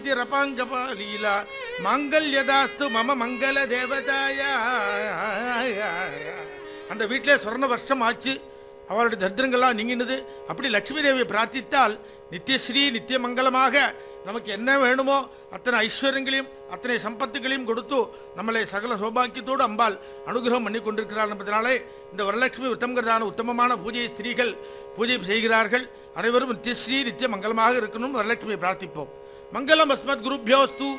ரபாங்கபாலீலா மாங்கல்யதாஸ்து மம மங்கள தேவதாய அந்த வீட்டிலே சொர்ண வருஷம் ஆச்சு அவருடைய தரித்திரங்கள்லாம் நீங்கினது அப்படி லட்சுமி தேவியை பிரார்த்தித்தால் நித்தியஸ்ரீ நித்திய மங்கலமாக நமக்கு என்ன வேணுமோ அத்தனை ஐஸ்வர்யங்களையும் அத்தனை சம்பத்துகளையும் கொடுத்து நம்மளை சகல சௌபாக்கியத்தோடு அம்பாள் அனுகிரகம் பண்ணி கொண்டிருக்கிறாள் என்பதனாலே இந்த வரலட்சுமி வித்தம்ங்கிறதான உத்தமமான பூஜையை ஸ்திரீகள் பூஜை செய்கிறார்கள் அனைவரும் நித்தியஸ்ரீ நித்திய மங்கலமாக இருக்கணும் வரலட்சுமியை பிரார்த்திப்போம் மங்களம் அஸ்மத் குருபியோஸ்து